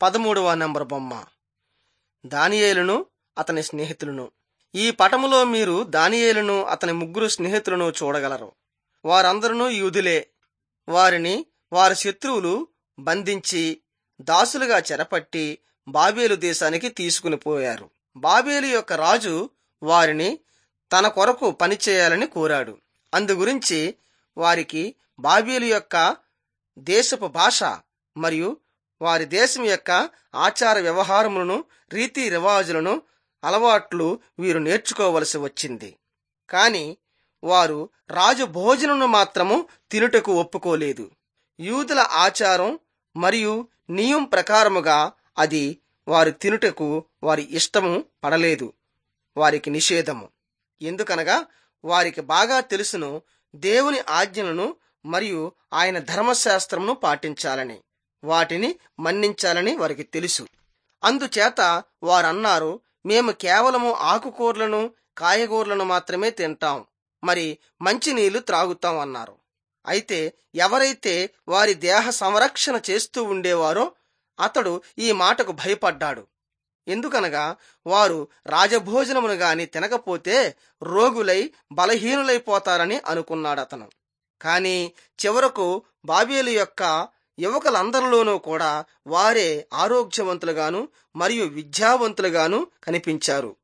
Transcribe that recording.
పదమూడవ నంబర్ బొమ్మ దానియేలును అతని స్నేహితులను ఈ పటములో మీరు దానియేలును అతని ముగ్గురు స్నేహితులను చూడగలరు వారందరూ యూదులే వారిని వారి శత్రువులు బంధించి దాసులుగా చెరపట్టి బాబేలు దేశానికి తీసుకుని పోయారు బాబేలు యొక్క రాజు వారిని తన కొరకు పనిచేయాలని కోరాడు అందుగురించి వారికి బాబేలు యొక్క దేశపు భాష మరియు వారి దేశం యొక్క ఆచార వ్యవహారములను రీతి రివాజులను అలవాట్లు వీరు నేర్చుకోవలసి వచ్చింది కాని వారు రాజు భోజనను మాత్రము తినుటకు ఒప్పుకోలేదు యూదుల ఆచారం మరియు నియం ప్రకారముగా అది వారి తినుటకు వారి ఇష్టము పడలేదు వారికి నిషేధము ఎందుకనగా వారికి బాగా తెలుసును దేవుని ఆజ్ఞలను మరియు ఆయన ధర్మశాస్త్రమును పాటించాలని వాటిని మన్నించాలని వారికి తెలుసు అందుచేత వారన్నారు మేము కేవలము ఆకుకూరలను కాయగూరలను మాత్రమే తింటాం మరి మంచినీళ్లు త్రాగుతాం అన్నారు అయితే ఎవరైతే వారి దేహ సంరక్షణ చేస్తూ ఉండేవారో అతడు ఈ మాటకు భయపడ్డాడు ఎందుకనగా వారు రాజభోజనమును గాని తినకపోతే రోగులై బలహీనులైపోతారని అనుకున్నాడతను కాని చివరకు బాబేలు యొక్క యువకులందరిలోనూ కూడా వారే ఆరోగ్యవంతులుగాను మరియు విద్యావంతులుగాను కనిపించారు